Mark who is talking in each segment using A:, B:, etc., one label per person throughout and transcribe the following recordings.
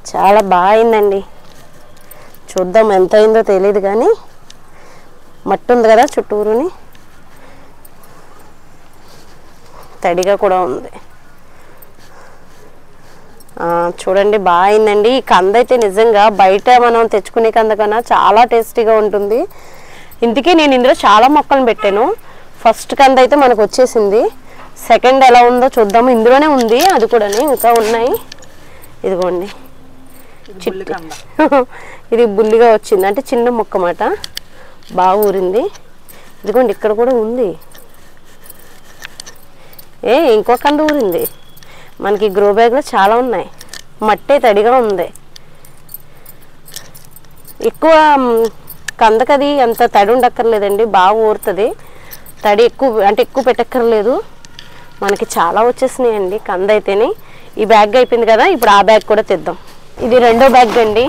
A: చాలా బాగా అయిందండి చూద్దాం ఎంత అయిందో తెలియదు కానీ మట్టి ఉంది కదా చుట్టూరుని తడిగా కూడా ఉంది ఆ, చూడండి బాగా అయిందండి ఈ కంద అయితే నిజంగా బయట మనం తెచ్చుకునే కంద కన్నా చాలా టేస్టీగా ఉంటుంది ఇందుకే నేను ఇందులో చాలా మొక్కలు పెట్టాను ఫస్ట్ కంద అయితే మనకు వచ్చేసింది సెకండ్ ఎలా ఉందో చూద్దాము ఇందులోనే ఉంది అది కూడా ఇంకా ఉన్నాయి ఇదిగోండి ఇది బుల్లిగా వచ్చింది అంటే చిన్న మొక్క మాట బాగా ఊరింది ఇదిగోండి ఇక్కడ కూడా ఉంది ఏ ఇంకో కంద ఊరింది మనకి గ్రో బ్యాగ్లో చాలా ఉన్నాయి మట్టే తడిగా ఉంది ఎక్కువ మ్, కందకది అంత తడి ఉండక్కర్లేదండి బాగా ఊరుతుంది తడి ఎక్కువ అంటే ఎక్కువ పెట్టక్కర్లేదు మనకి చాలా వచ్చేసినాయండి కంద అయితేనే ఈ బ్యాగ్ అయిపోయింది కదా ఇప్పుడు ఆ బ్యాగ్ కూడా తెద్దాం ఇది రెండో బ్యాగ్ అండి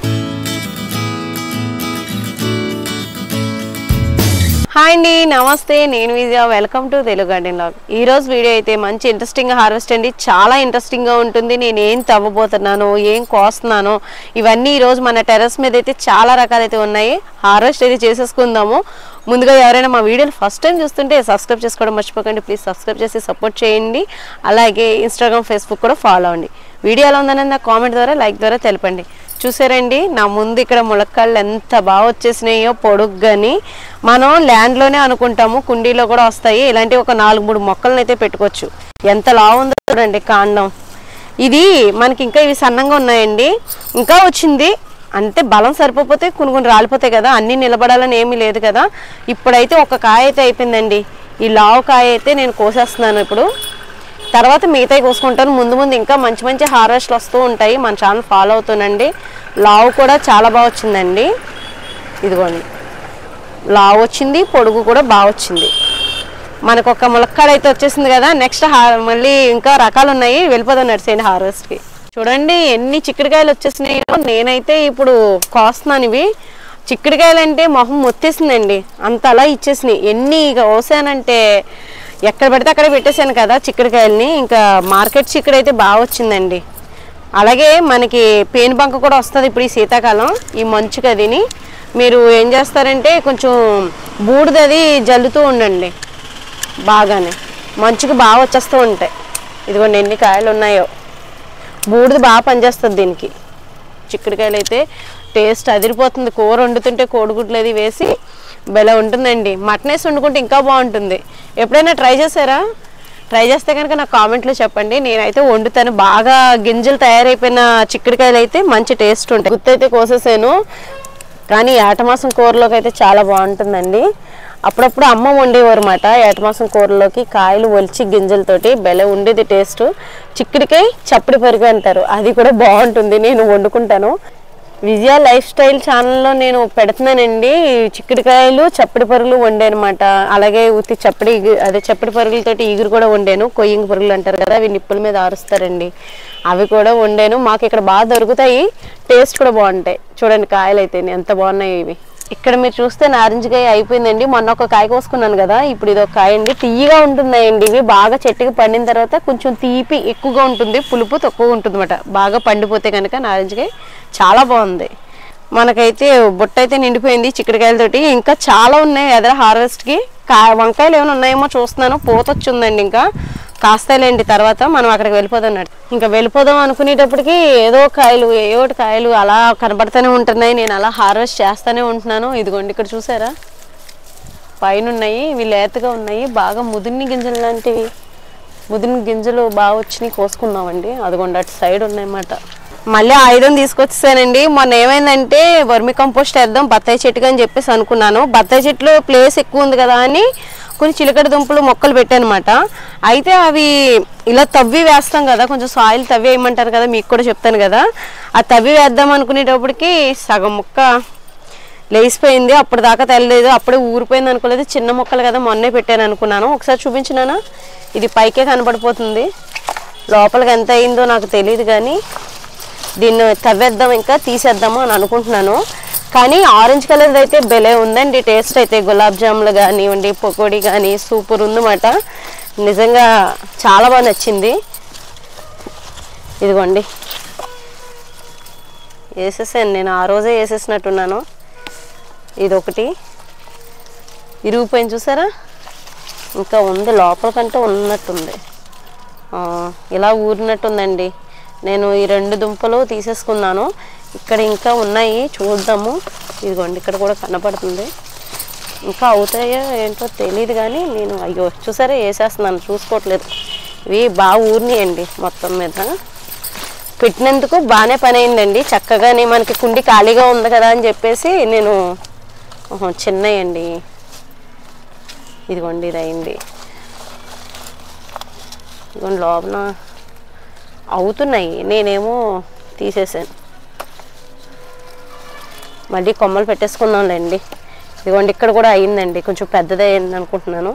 A: హాయ్ అండి నమస్తే నేను Vijaya welcome to Telugu garden log ఈ రోజు వీడియో అయితే మంచి ఇంట్రెస్టింగ్ హార్వెస్ట్ అండి చాలా ఇంట్రెస్టింగ్ గా ఉంటుంది నేను ఏం తవ్వబోతున్నాను ఏం కోస్తున్నాను ఇవన్నీ ఈ రోజు మన టెర్రస్ మీద అయితే చాలా రకాలైతే ఉన్నాయి హార్వెస్ట్ అయితే చేసేసుకుందాము ముందుగా ఎవరైనా మా వీడియోని ఫస్ట్ టైం చూస్తుంటే సబ్స్క్రైబ్ చేసుకోవడం మర్చిపోకండి ప్లీజ్ సబ్స్క్రైబ్ చేసి సపోర్ట్ చేయండి అలాగే ఇన్స్టాగ్రామ్ ఫేస్బుక్ కూడా ఫాలో అవ్వండి వీడియో ఎలా ఉందని నా కామెంట్ ద్వారా లైక్ ద్వారా తెలపండి చూసారండి నా ముందు ఇక్కడ ములక్కాళ్ళు ఎంత బాగా వచ్చేసినాయో పొడుగ్గాని మనం ల్యాండ్లోనే అనుకుంటాము కుండీలో కూడా వస్తాయి ఇలాంటి ఒక నాలుగు మూడు మొక్కలను అయితే పెట్టుకోవచ్చు ఎంత లావు ఉందో చూడండి కాండం ఇది మనకి ఇంకా ఇవి సన్నంగా ఉన్నాయండి ఇంకా వచ్చింది అంటే బలం సరిపోతే కొన్ని కొన్ని రాలిపోతాయి కదా అన్నీ నిలబడాలని ఏమీ లేదు కదా ఇప్పుడైతే ఒక కాయ అయితే అయిపోయిందండి ఈ లావు కాయ అయితే నేను కోసేస్తున్నాను ఇప్పుడు తర్వాత మిగతాయి కోసుకుంటాను ముందు ముందు ఇంకా మంచి మంచి హార్వెస్ట్లు వస్తూ ఉంటాయి మన ఛానల్ ఫాలో అవుతానండి లావు కూడా చాలా బాగా వచ్చిందండి ఇదిగోండి లావు వచ్చింది పొడుగు కూడా బాగా వచ్చింది మనకు ఒక ములక్కాడ అయితే వచ్చేసింది కదా నెక్స్ట్ మళ్ళీ ఇంకా రకాలు ఉన్నాయి వెళ్ళిపోదాం నడిచేయండి హార్వెస్ట్కి చూడండి ఎన్ని చిక్కుడుకాయలు వచ్చేసినాయో నేనైతే ఇప్పుడు కోస్తున్నాను ఇవి చిక్కుడుకాయలు అంటే మొహం మొత్తేసిందండి అంత అలా ఇచ్చేసినాయి ఎన్ని ఇక కోసానంటే ఎక్కడ పడితే అక్కడ పెట్టేశాను కదా చిక్కుడుకాయలని ఇంకా మార్కెట్ చిక్కుడు అయితే బాగా వచ్చిందండి అలాగే మనకి పేను బంక కూడా వస్తుంది ఇప్పుడు ఈ శీతాకాలం ఈ మంచు కదిని మీరు ఏం చేస్తారంటే కొంచెం బూడిదది జల్లుతూ ఉండండి బాగానే మంచుకు బాగా వచ్చేస్తూ ఉంటాయి ఇదిగోండి ఎన్ని కాయలు ఉన్నాయో బూడిద బాగా పనిచేస్తుంది దీనికి చిక్కుడుకాయలు అయితే టేస్ట్ అదిరిపోతుంది కూర వండుతుంటే కోడిగుడ్లు అది వేసి భలే ఉంటుందండి మటన్ వేసి వండుకుంటే ఇంకా బాగుంటుంది ఎప్పుడైనా ట్రై చేశారా ట్రై చేస్తే కనుక నాకు కామెంట్లో చెప్పండి నేనైతే వండుతాను బాగా గింజలు తయారైపోయిన చిక్కుడుకాయలు అయితే మంచి టేస్ట్ ఉంటాయి గుత్తైతే కోసేసాను కానీ ఏటమాసం కూరలోకి అయితే చాలా బాగుంటుందండి అప్పుడప్పుడు అమ్మ వండేవారు అనమాట ఏటమాసం కూరలోకి కాయలు ఒలిచి గింజలతోటి బెల ఉండేది టేస్ట్ చిక్కుడికాయ చప్పడి పరుగు అంటారు అది కూడా బాగుంటుంది నేను వండుకుంటాను విజయ లైఫ్ స్టైల్ ఛానల్లో నేను పెడుతున్నానండి చిక్కుడుకాయలు చప్పడి పరుగులు వండానమాట అలాగే ఉత్తి చప్పడి ఇగు- అదే చప్పడి పరుగులతోటి ఈగురు కూడా వండాను కొయ్యింగ్ పరుగులు అంటారు కదా అవి నిప్పుల మీద ఆరుస్తారండి అవి కూడా వండాను మాకు ఇక్కడ బాగా దొరుకుతాయి టేస్ట్ కూడా బాగుంటాయి చూడండి కాయలు అయితే ఎంత బాగున్నాయి ఇవి ఇక్కడ మీరు చూస్తే నారింజ కాయ అయిపోయిందండి మొన్న ఒక కాయ కోసుకున్నాను కదా ఇప్పుడు ఇది ఒక కాయ అండి తీయగా ఉంటున్నాయండి ఇవి బాగా చెట్టుకి పండిన తర్వాత కొంచెం తీపి ఎక్కువగా ఉంటుంది పులుపు తక్కువ ఉంటుంది బాగా పండిపోతే కనుక నారింజకాయ చాలా బాగుంది మనకైతే బుట్ట అయితే నిండిపోయింది చిక్కుడుకాయలతోటి ఇంకా చాలా ఉన్నాయి ఎదర హార్వెస్ట్కి కా వంకాయలు ఏమైనా ఉన్నాయేమో చూస్తున్నాను పూత వచ్చిందండి ఇంకా కాస్తాయిలేండి తర్వాత మనం అక్కడికి వెళ్ళిపోదాం అన్నట్టు. ఇంకా వెళ్ళిపోదాం అనుకునేటప్పటికి ఏదో కాయలు ఏదో ఒకటి కాయలు అలా కనబడుతూనే ఉంటున్నాయి నేను అలా హార్వెస్ట్ చేస్తూనే ఉంటున్నాను ఇదిగోండి ఇక్కడ చూసారా పైన ఉన్నాయి ఇవి లేతగా ఉన్నాయి బాగా ముదిరిని గింజలు లాంటివి ముదిరిన గింజలు బాగా వచ్చినాయి కోసుకున్నామండి అదిగోండి అటు సైడ్ ఉన్నాయన్నమాట మళ్ళీ ఆయుధం తీసుకొచ్చేసానండి మొన్న ఏమైందంటే వర్మి కంపోస్ట్ వేద్దాం బత్తాయి చెట్టుకి అని చెప్పేసి అనుకున్నాను బత్తాయి చెట్లు ప్లేస్ ఎక్కువ ఉంది కదా అని కొన్ని చిలకడ దుంపలు మొక్కలు పెట్టానమాట అయితే అవి ఇలా తవ్వి వేస్తాం కదా కొంచెం సాయిల్ తవ్వి వేయమంటారు కదా మీకు కూడా చెప్తాను కదా ఆ తవ్వి వేద్దాం అనుకునేటప్పటికి సగం ముక్క లేచిపోయింది అప్పుడు దాకా తెల్లలేదు అప్పుడే ఊరిపోయింది అనుకోలేదు చిన్న మొక్కలు కదా మొన్నే పెట్టాను అనుకున్నాను ఒకసారి చూపించినానా ఇది పైకే కనపడిపోతుంది లోపలికి ఎంత అయిందో నాకు తెలియదు కానీ దీన్ని తవ్వేద్దాం ఇంకా తీసేద్దాము అని అనుకుంటున్నాను కానీ ఆరెంజ్ కలర్ అయితే భలే ఉందండి టేస్ట్ అయితే గులాబ్ జాములు కానివ్వండి పకోడీ కానీ సూపర్ ఉందన్నమాట నిజంగా చాలా బాగా నచ్చింది ఇదిగోండి వేసేసాను నేను ఆ రోజే వేసేసినట్టున్నాను ఇది ఒకటి ఇరిగిపోయింది చూసారా ఇంకా ఉంది లోపల కంటే ఉన్నట్టుంది ఆ, ఇలా ఊరినట్టుందండి నేను ఈ రెండు దుంపలు తీసేసుకున్నాను ఇక్కడ ఇంకా ఉన్నాయి చూద్దాము ఇదిగోండి ఇక్కడ కూడా కనపడుతుంది ఇంకా అవుతాయో ఏంటో తెలియదు కానీ నేను అయ్యో చూసారా వేసేస్తున్నాను చూసుకోవట్లేదు ఇవి బాగా ఊరినాయండి మొత్తం మీద పెట్టినందుకు బాగానే పని అయిందండి చక్కగానే మనకి కుండి ఖాళీగా ఉంది కదా అని చెప్పేసి నేను ఓహో, చిన్నయండి ఇదిగోండి ఇది అయింది ఇదిగోండి లోపల అవుతున్నాయి నేనేమో తీసేసాను మళ్ళీ కొమ్మలు పెట్టేసుకుందాంలేండి ఇదిగోండి ఇక్కడ కూడా అయిందండి కొంచెం పెద్దదే అయింది అనుకుంటున్నాను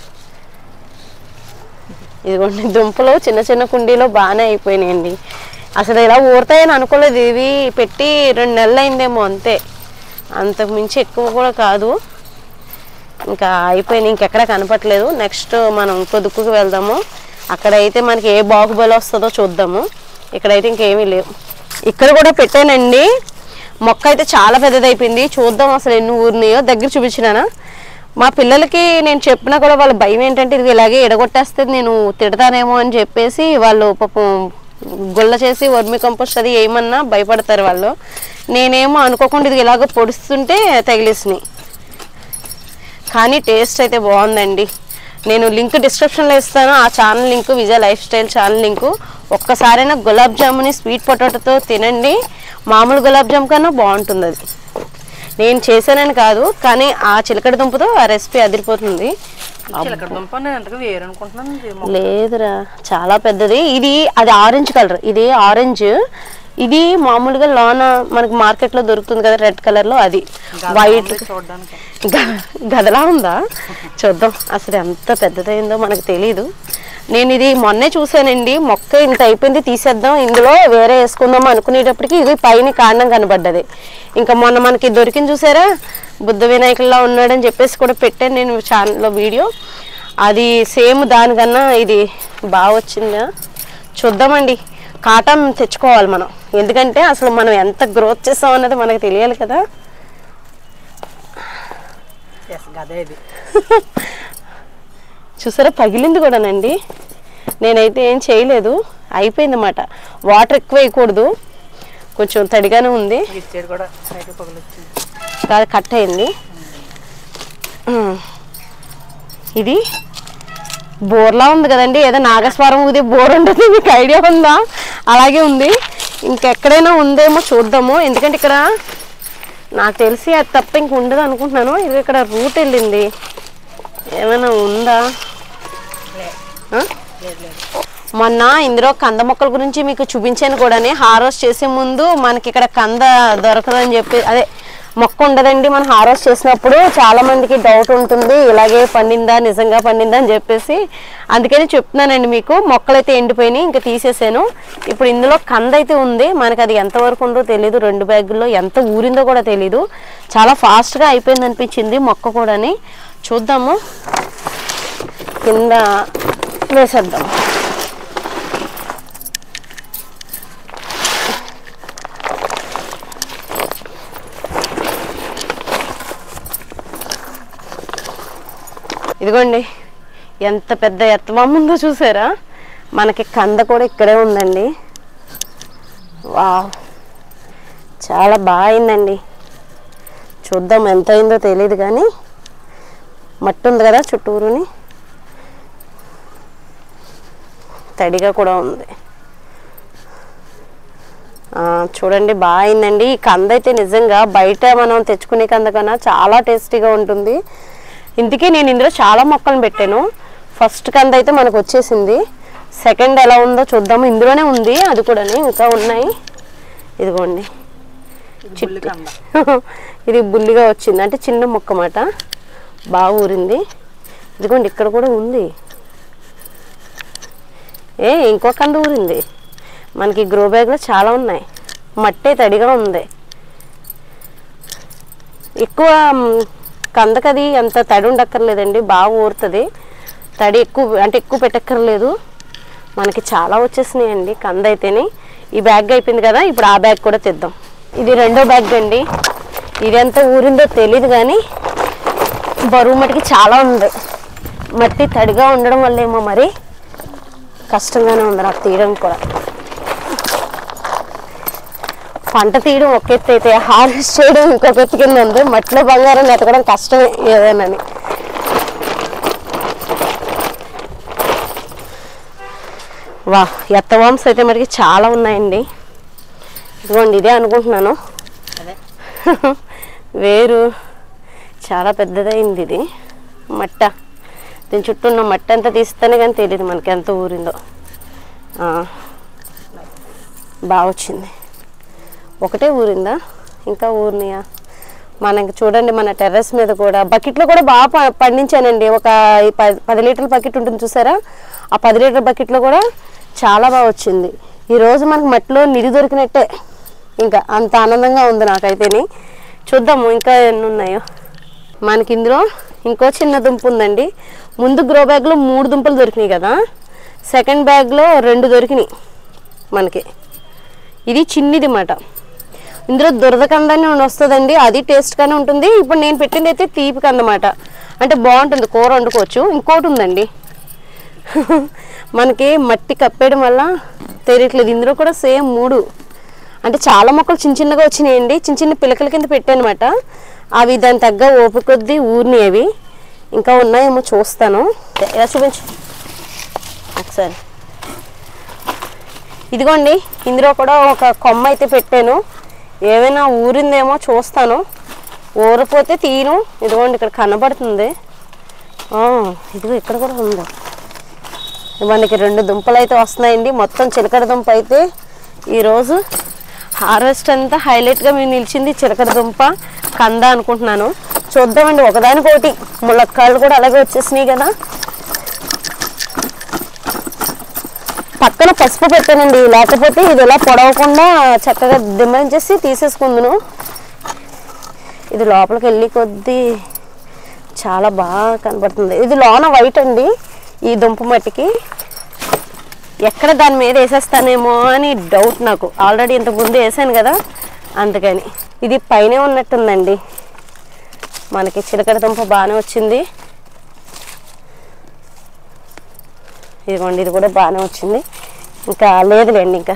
A: ఇదిగోండి దుంపలు చిన్న చిన్న కుండీలో బాగానే అయిపోయినాయండి అసలు ఇలా ఊరుతాయని అనుకోలేదు ఇవి పెట్టి రెండు నెలలు అయిందేమో అంతే అంతకు మించి ఎక్కువ కూడా కాదు ఇంకా అయిపోయినాయి ఇంకెక్కడ కనపట్లేదు నెక్స్ట్ మనం ఇంకో దుక్కుకి వెళ్దాము అక్కడైతే మనకి ఏ బాహుబలి వస్తుందో చూద్దాము ఇక్కడైతే ఇంకేమీ లేవు ఇక్కడ కూడా పెట్టానండి మొక్క అయితే చాలా పెద్దదైపోయింది చూద్దాం అసలు ఎన్ని ఊరినాయో దగ్గర చూపించినానా మా పిల్లలకి నేను చెప్పినా కూడా వాళ్ళ భయం ఏంటంటే ఇది ఇలాగే ఎడగొట్టేస్తే నేను తిడతానేమో అని చెప్పేసి వాళ్ళు పాపం గుల్ల చేసి వర్మి కంపోస్ట్ అది ఏమన్నా భయపడతారు వాళ్ళు నేనేమో అనుకోకుండా ఇది ఇలాగ పొడుస్తుంటే తగిలేసినాయి కానీ టేస్ట్ అయితే బాగుందండి నేను లింక్ డిస్క్రిప్షన్లో ఇస్తాను ఆ channel link Vijaya lifestyle channel link ఒక్కసారైనా గులాబ్ జాముని స్వీట్ పొటాటోతో తినండి మామూలు గులాబ్ జామ్ కన్నా బాగుంటుంది అది నేను చేశానని కాదు కానీ ఆ చిలకడ దుంపతో ఆ రెసిపీ అదిరిపోతుంది
B: చిలకడ దుంప నేను ఎంతగా వేరు అనుకుంటున్నాను ఇది మొక్క.
A: లేదురా చాలా పెద్దది ఇది అది ఆరెంజ్ కలర్ ఇది ఆరెంజ్ ఇది మామూలుగా లోన మనకి మార్కెట్లో దొరుకుతుంది కదా రెడ్ కలర్లో అది వైట్
B: ఉంది చూడడానికి
A: గ- గదలా ఉందా చూద్దాం అసలు ఎంత పెద్దదైందో మనకు తెలీదు నేను ఇది మొన్నే చూసానండి మొక్క ఇంత అయిపోయింది తీసేద్దాం ఇందులో వేరే వేసుకుందాం అనుకునేటప్పటికి ఇది పైన కాండం కనబడ్డది ఇంకా మొన్న మనకి దొరికింది చూసారా బుద్ధ వినాయకుల్లా ఉన్నాడని చెప్పేసి కూడా పెట్టాను నేను ఛానల్లో వీడియో అది సేమ్ దానికన్నా ఇది బాగా వచ్చిందా చూద్దామండి కాటన్ తెచ్చుకోవాలి మనం ఎందుకంటే అసలు మనం ఎంత గ్రోత్ చేస్తాం అన్నది మనకు తెలియాలి కదా
B: ఎస్ గదే ఇది
A: చూసారా పగిలింది కూడానండి నేనైతే ఏం చేయలేదు అయిపోయింది అన్నమాట వాటర్ ఎక్కువ వేయకూడదు కొంచెం తడిగానే ఉంది
B: ఇచ్చేది కూడా అయితే పగులొచ్చింది
A: కాదు కట్ అయింది ఉమ్. ఇది బోర్లా ఉంది కదండి ఏదో నాగస్వరం ఊది బోర్ ఉంటుంది మీకు ఐడియా ఉందా అలాగే ఉంది ఇంకెక్కడైనా ఉందేమో చూద్దాము ఎందుకంటే ఇక్కడ నాకు తెలిసి అది తప్ప ఇంక ఉండదు అనుకుంటున్నాను ఇది ఇక్కడ రూట్ వెళ్ళింది ఏమైనా ఉందా ఆ? మొన్న ఇందులో కంద మొక్కల గురించి మీకు చూపించాను కూడానే హారోస్ట్ చేసే ముందు మనకి ఇక్కడ కంద దొరకదని చెప్పి అదే మొక్క ఉండదండి మనం హారోస్ట్ చేసినప్పుడు చాలా మందికి డౌట్ ఉంటుంది ఇలాగే పండిందా నిజంగా పండిందా అని చెప్పేసి అందుకని చెప్తున్నానండి మీకు మొక్కలైతే ఎండిపోయినాయి ఇంకా తీసేసాను ఇప్పుడు ఇందులో కంద అయితే ఉంది మనకి అది ఎంతవరకు ఉందో తెలియదు రెండు బ్యాగుల్లో ఎంత ఊరిందో కూడా తెలీదు చాలా ఫాస్ట్గా అయిపోయింది అనిపించింది మొక్క కూడాని చూద్దాము కింద వేసేద్దాం ఇదిగోండి ఎంత పెద్ద ఎత్తమం ఉందో చూసారా మనకి కంద కూడా ఇక్కడే ఉందండి వావ్ చాలా బాగా అయిందండి చూద్దాం ఎంత అయిందో తెలియదు కానీ మట్టి ఉంది కదా చుట్టూరుని తడిగా కూడా ఉంది ఆ, చూడండి బాగా అయిందండి ఈ కంద అయితే నిజంగా బయట మనం తెచ్చుకునే కంద కన్నా చాలా టేస్టీగా ఉంటుంది ఇందుకే నేను ఇందులో చాలా మొక్కలు పెట్టాను ఫస్ట్ కంద అయితే మనకు వచ్చేసింది సెకండ్ ఎలా ఉందో చూద్దాము ఇందులోనే ఉంది అది కూడా ఇంకా ఉన్నాయి ఇదిగోండి
B: ఇది బుల్లి కంద
A: ఇది బుల్లిగా వచ్చింది అంటే చిన్న మొక్క మాట బాగా ఊరింది ఇదిగోండి ఇక్కడ కూడా ఉంది ఏ ఇంకో కంద ఊరింది మనకి గ్రో బ్యాగ్లో చాలా ఉన్నాయి మట్టే తడిగా ఉంది ఎక్కువ మ్, కందకది అంత తడి ఉండక్కర్లేదండి బాగా ఊరుతుంది తడి ఎక్కువ అంటే ఎక్కువ పెట్టక్కర్లేదు మనకి చాలా వచ్చేసినాయండి కంద అయితేనే ఈ బ్యాగ్ అయిపోయింది కదా ఇప్పుడు ఆ బ్యాగ్ కూడా తెద్దాం ఇది రెండో బ్యాగ్ అండి ఇది ఎంత ఊరిందో తెలియదు కానీ బరువు మట్టికి చాలా ఉంది మట్టి తడిగా ఉండడం వల్ల ఏమో మరి కష్టంగానే ఉంది నాకు తీయడం కూడా పంట తీయడం ఒక ఎత్తు అయితే హార్వెస్ట్ చేయడం ఇంకొక ఎత్తు కింద ఉంది మట్టిలో బంగారం ఎతకడం కష్టమే ఏదైనాని వా ఎత్తవామ్స్ అయితే మరికి చాలా ఉన్నాయండి ఇదిగోండి ఇదే అనుకుంటున్నాను
B: అదే
A: వేరు చాలా పెద్దదైంది ఇది మట్ట దీని చుట్టూ ఉన్న మట్టి అంతా తీస్తేనే కానీ తెలియదు మనకి ఎంత ఊరిందో ఆ, బాగా వచ్చింది ఒకటే ఊరిందా ఇంకా ఊరినాయా మనకి చూడండి మన టెర్రస్ మీద కూడా బకెట్లో కూడా బాగా ప- పండించానండి ఒక ఈ పది పది లీటర్ల బకెట్ ఉంటుంది చూసారా ఆ పది లీటర్ బకెట్లో కూడా చాలా బాగా వచ్చింది ఈరోజు మనకి మట్టిలో నిధి దొరికినట్టే ఇంకా అంత ఆనందంగా ఉంది నాకైతేని చూద్దాము ఇంకా ఎన్ని ఉన్నాయో మనకి ఇందులో ఇంకో చిన్న దుంప ఉందండి ముందు గ్రో బ్యాగ్లో మూడు దుంపలు దొరికినాయి కదా సెకండ్ బ్యాగ్లో రెండు దొరికినాయి మనకి ఇది చిన్నిది మాట ఇందులో దురద కందాన్ని వస్తుందండి అది టేస్ట్గానే ఉంటుంది ఇప్పుడు నేను పెట్టింది అయితే తీపి కందమాట అంటే బాగుంటుంది కూర వండుకోవచ్చు ఇంకోటి ఉందండి మనకి మట్టి కప్పేయడం వల్ల తెలియట్లేదు ఇందులో కూడా సేమ్ మూడు అంటే చాలా మొక్కలు చిన్న చిన్నగా వచ్చినాయండి చిన్న చిన్న పిలకల కింద పెట్టానమాట అవి దాని తగ్గ ఓపిక కొద్దీ ఊరినాయి అవి ఇంకా ఉన్నాయేమో చూస్తాను ఎలా చూపించు ఒకసారి ఇదిగోండి ఇందులో కూడా ఒక కొమ్మ అయితే పెట్టాను ఏమైనా ఊరిందేమో చూస్తాను ఊరిపోతే తీను ఇదిగోండి ఇక్కడ కనబడుతుంది ఆ, ఇదిగో ఇక్కడ కూడా ఉంది మనకి రెండు దుంపలు అయితే వస్తున్నాయండి మొత్తం చిలకడ దుంప అయితే ఈరోజు హార్వెస్ట్ అంతా హైలైట్గా మేము నిలిచింది చిలకడ దుంప కంద అనుకుంటున్నాను చూద్దామండి ఒకదానికొకటి ములక్కాళ్ళు కూడా అలాగే వచ్చేసినాయి కదా పక్కన పసుపు పెట్టానండి లేకపోతే ఇది ఇలా పొడవకుండా చక్కగా దిమ్మరించేసి తీసేసుకుందును ఇది లోపలికి వెళ్ళి కొద్దీ చాలా బాగా కనబడుతుంది ఇది లోన వైట్ అండి ఈ దుంప మట్టికి ఎక్కడ దాని మీద వేసేస్తానేమో అని డౌట్ నాకు ఆల్రెడీ ఇంత ముందు వేసాను కదా అందుకని ఇది పైనే ఉన్నట్టుందండి మనకి చిలకడ దుంప బాగానే వచ్చింది ఇదిగోండి ఇది కూడా బాగానే వచ్చింది ఇంకా లేదులేండి ఇంకా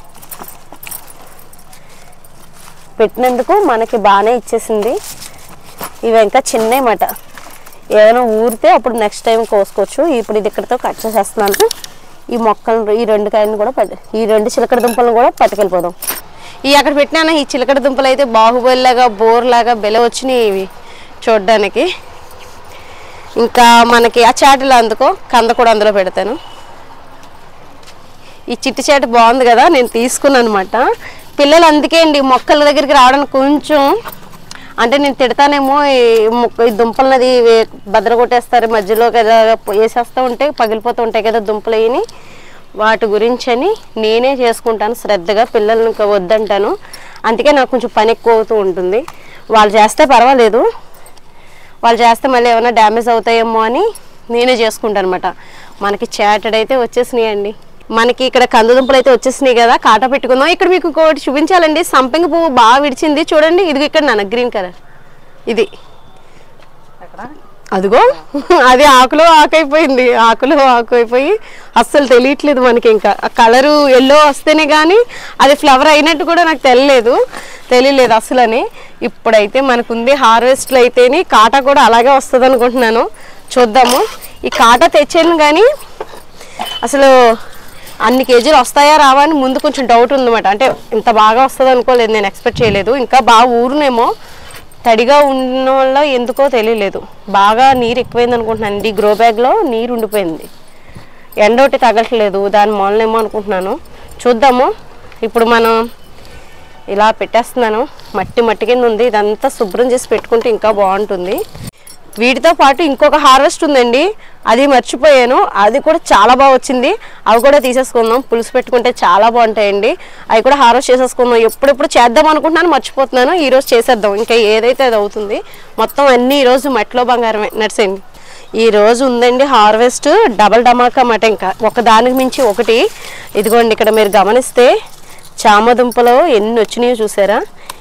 A: పెట్టినందుకు మనకి బాగానే ఇచ్చేసింది ఇవి ఇంకా చిన్నవి మాట ఏదైనా ఊరితే అప్పుడు నెక్స్ట్ టైం కోసుకోవచ్చు ఇప్పుడు ఇది ఇక్కడితో కట్ చేసేస్తున్నాను ఈ మొక్కలను ఈ రెండు కాయలను కూడా పట్టు ఈ రెండు చిలకడ దుంపలను కూడా పట్టుకెళ్ళిపోదాం ఈ అక్కడ పెట్టినాను ఈ చిలకడ దుంపలు అయితే బాహుబలిలాగా బోర్లాగా బెల వచ్చినాయి ఇవి చూడ్డానికి ఇంకా మనకి ఆ చాటలో అందుకో కంద కూడా అందులో పెడతాను ఈ చిట్టి చాట బాగుంది కదా నేను తీసుకున్నాను అనమాట పిల్లలు అందుకే అండి మొక్కల దగ్గరికి రావడానికి కొంచెం అంటే నేను తిడతానేమో ఈ మొక్క ఈ దుంపలనది వే- బద్దలు కొట్టేస్తారు మధ్యలో కదా వేసేస్తూ ఉంటే పగిలిపోతూ ఉంటాయి కదా దుంపలు అయ్యి వాటి గురించి అని నేనే చేసుకుంటాను శ్రద్ధగా పిల్లల్ని ఇంకా వద్దంటాను అందుకే నాకు కొంచెం పని ఎక్కువ అవుతూ ఉంటుంది వాళ్ళు చేస్తే పర్వాలేదు వాళ్ళు చేస్తే మళ్ళీ ఏమైనా డ్యామేజ్ అవుతాయేమో అని నేనే చేసుకుంటాను అనమాట మనకి చాటెడ్ అయితే వచ్చేసినాయండి మనకి ఇక్కడ కందుదుంపలు అయితే వచ్చేసినాయి కదా కాటా పెట్టుకుందాం ఇక్కడ మీకు ఇంకోటి చూపించాలండి సంపెంగ పువ్వు బాగా విడిచింది చూడండి ఇది ఇక్కడ నాన్న గ్రీన్ కలర్ ఇది
B: ఎక్కడ
A: అదిగో అది ఆకులో ఆకు అయిపోయింది ఆకులో ఆకు అయిపోయి అస్సలు తెలియట్లేదు మనకి ఇంకా ఆ కలరు ఎల్లో వస్తేనే కానీ అది ఫ్లవర్ అయినట్టు కూడా నాకు తెలియలేదు తెలియలేదు అసలని ఇప్పుడైతే మనకుంది హార్వెస్ట్లు అయితేని కాటా కూడా అలాగే వస్తుంది అనుకుంటున్నాను చూద్దాము ఈ కాటా తెచ్చాను కానీ అసలు అన్ని కేజీలు వస్తాయా రావా అని ముందు కొంచెం డౌట్ ఉందన్నమాట అంటే ఇంత బాగా వస్తుంది అనుకోలేదు నేను ఎక్స్పెక్ట్ చేయలేదు ఇంకా బాగా ఊరునేమో తడిగా ఉన్న వల్ల ఎందుకో తెలియలేదు బాగా నీరు ఎక్కువైంది అనుకుంటున్నాను ఈ గ్రో బ్యాగ్లో నీరు ఉండిపోయింది ఎండ ఒకటి తగలట్లేదు దాని మూలనేమో అనుకుంటున్నాను చూద్దాము ఇప్పుడు మనం ఇలా పెట్టేస్తున్నాను మట్టి మట్టి కింద ఉంది ఇదంతా శుభ్రం చేసి పెట్టుకుంటే ఇంకా బాగుంటుంది వీటితో పాటు ఇంకొక హార్వెస్ట్ ఉందండి అది మర్చిపోయాను అది కూడా చాలా బాగా వచ్చింది అవి కూడా తీసేసుకుందాం పులుసు పెట్టుకుంటే చాలా బాగుంటాయండి అవి కూడా హార్వెస్ట్ చేసేసుకుందాం ఎప్పుడెప్పుడు చేద్దాం అనుకుంటున్నాను మర్చిపోతున్నాను ఈ రోజు చేసేద్దాం ఇంకా ఏదైతే అది అవుతుంది మొత్తం అన్నీ ఈరోజు మట్టిలో బంగారమే నడిసేయండి ఈ రోజు ఉందండి హార్వెస్ట్ డబల్ డమాకా మాట ఇంకా ఒక దానికి మించి ఒకటి ఇదిగోండి ఇక్కడ మీరు గమనిస్తే చామ దుంపలు ఎన్ని వచ్చినాయో చూసారా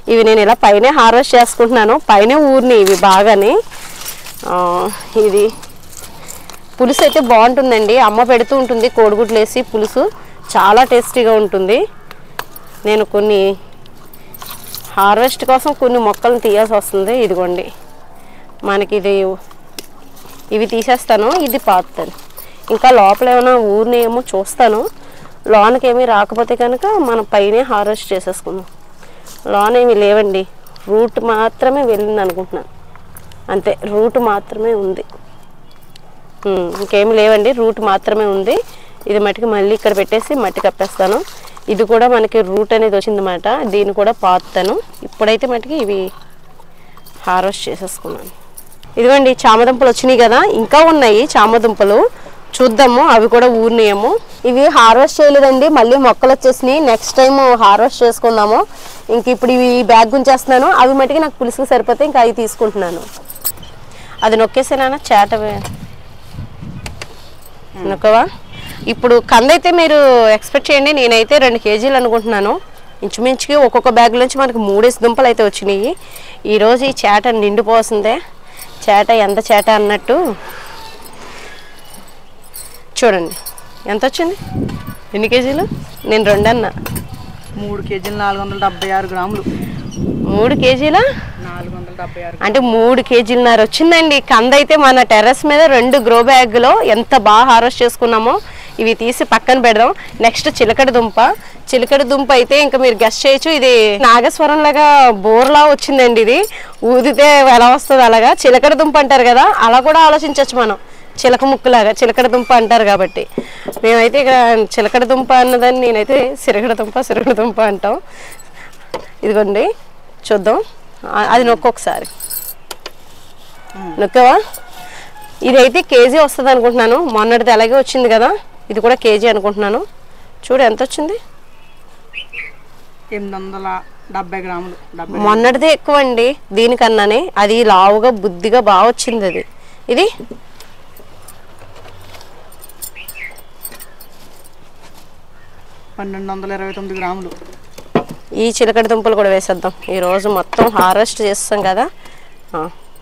A: ఇవి నేను ఇలా పైనే హార్వెస్ట్ చేసుకుంటున్నాను పైనే ఊరిని ఇవి బాగానే ఆ, ఇది పులుసు అయితే బాగుంటుందండి అమ్మ పెడుతూ ఉంటుంది కోడిగుడ్లు వేసి పులుసు చాలా టేస్టీగా ఉంటుంది నేను కొన్ని హార్వెస్ట్ కోసం కొన్ని మొక్కలను తీయాల్సి వస్తుంది ఇదిగోండి మనకి ఇది ఇవి తీసేస్తాను ఇది పాతాను ఇంకా లోపల ఏమైనా ఊరినేమో చూస్తాను లోనకి ఏమీ రాకపోతే కనుక మనం పైనే హార్వెస్ట్ చేసేసుకుందాం లోన్ ఏమీ లేవండి రూట్ మాత్రమే వెళ్ళింది అనుకుంటున్నాను అంతే రూట్ మాత్రమే ఉంది ఉమ్, ఇంకేమి లేవండి రూట్ మాత్రమే ఉంది ఇది మట్టికి మళ్ళీ ఇక్కడ పెట్టేసి మట్టి కప్పేస్తాను ఇది కూడా మనకి రూట్ అనేది వచ్చిందన్నమాట దీన్ని కూడా పాతాను ఇప్పుడైతే మట్టికి ఇవి హార్వెస్ట్ చేసేసుకున్నాను ఇదిగోండి చామదుంపలు వచ్చినాయి కదా ఇంకా ఉన్నాయి చామదుంపలు చూద్దాము అవి కూడా ఊరినాయేమో ఇవి హార్వెస్ట్ చేయలేదండి మళ్ళీ మొక్కలు వచ్చేసినాయి నెక్స్ట్ టైం హార్వెస్ట్ చేసుకుందాము ఇంక ఇప్పుడు ఇవి బ్యాగ్ ఉంచేస్తున్నాను అవి మటుకి నాకు పులుసుకు సరిపోతే ఇంకా అవి తీసుకుంటున్నాను అది నొక్కేసేనా చేట వే- నొక్కవా ఇప్పుడు కంద అయితే మీరు ఎక్స్పెక్ట్ చేయండి నేనైతే రెండు కేజీలు అనుకుంటున్నాను ఇంచుమించుకి ఒక్కొక్క బ్యాగ్ నుంచి మనకి మూడేసి దుంపలు అయితే వచ్చినాయి ఈరోజు ఈ చేట నిండిపోతుందే చేట ఎంత చేట అన్నట్టు చూడండి ఎంత వచ్చింది ఎన్ని కేజీలు నేను రెండు అన్నా
B: మూడు కేజీలు నాలుగు వందల డెబ్బై ఆరు గ్రాములు
A: మూడు కేజీల
B: నాలుగు వందల డెబ్బై ఆరు
A: అంటే మూడు కేజీలన్నర వచ్చిందండి కంద అయితే మన టెర్రస్ మీద రెండు గ్రో బ్యాగ్లో ఎంత బాగా హార్వెస్ట్ చేసుకున్నామో ఇవి తీసి పక్కన పెడదాం నెక్స్ట్ చిలకడ దుంప చిలకడ దుంప అయితే ఇంకా మీరు గెస్ట్ చేయొచ్చు ఇది నాగస్వరం లాగా బోర్లా వచ్చిందండి ఇది ఊదితే ఎలా వస్తుంది అలాగా చిలకడ దుంప అంటారు కదా అలా కూడా ఆలోచించవచ్చు మనం చిలక ముక్కులాగా చిలకడ దుంప అంటారు కాబట్టి మేమైతే ఇక చిలకడ దుంప అన్నదాన్ని నేనైతే సిరగడ దుంప సిరగడ దుంప అంటాం ఇదిగోండి చూద్దాం ఆ- అది నొక్కొకసారి నొక్కవా ఇదైతే కేజీ వస్తుంది అనుకుంటున్నాను మొన్నటిది అలాగే వచ్చింది కదా ఇది కూడా కేజీ అనుకుంటున్నాను చూడు ఎంత వచ్చింది
B: ఎనిమిది వందల డెబ్బై గ్రాములు డెబ్బై
A: మొన్నటిదే ఎక్కువ అండి దీనికన్నానే అది లావుగా బుద్ధిగా బాగా వచ్చింది అది ఇది
B: పన్నెండు వందల ఇరవై తొమ్మిది గ్రాములు
A: ఈ చిలకడ దుంపలు కూడా వేసేద్దాం ఈరోజు మొత్తం హార్వెస్ట్ చేస్తాం కదా ఆ,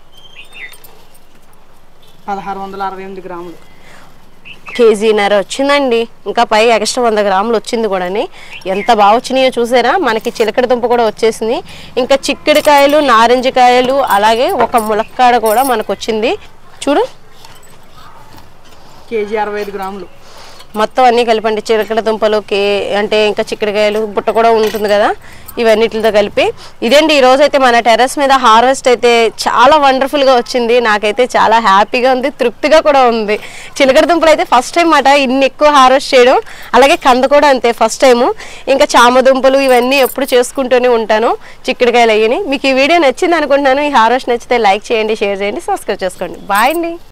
B: పదహారు వందల అరవై ఎనిమిది గ్రాములు
A: కేజీన్నర వచ్చిందండి ఇంకా పై ఎక్స్ట్రా వంద గ్రాములు వచ్చింది కూడాని ఎంత బాగా వచ్చినాయో చూసారా మనకి చిలకడ దుంప కూడా వచ్చేసింది ఇంకా చిక్కుడుకాయలు నారింజకాయలు అలాగే ఒక ములక్కాడ కూడా మనకు వచ్చింది చూడు
B: కేజీ అరవై ఐదు గ్రాములు
A: మొత్తం అన్నీ కలిపండి చిలకడ దుంపలు కే అంటే ఇంకా చిక్కుడుకాయలు బుట్ట కూడా ఉంటుంది కదా ఇవన్నిటితో కలిపి ఇదండి ఈ రోజు అయితే మన టెర్రస్ మీద హార్వెస్ట్ అయితే చాలా వండర్ఫుల్గా వచ్చింది నాకైతే చాలా హ్యాపీగా ఉంది తృప్తిగా కూడా ఉంది చిలకడ దుంపలు అయితే ఫస్ట్ టైం మాట ఇన్ని ఎక్కువ హార్వెస్ట్ చేయడం అలాగే కంద కూడా అంతే ఫస్ట్ టైము ఇంకా చామ దుంపలు ఇవన్నీ ఎప్పుడు చేసుకుంటూనే ఉంటాను చిక్కుడుకాయలు అయ్యని మీకు ఈ వీడియో నచ్చింది అనుకుంటున్నాను ఈ హార్వెస్ట్ నచ్చితే లైక్ చేయండి షేర్ చేయండి సబ్స్క్రైబ్ చేసుకోండి బాయ్ అండి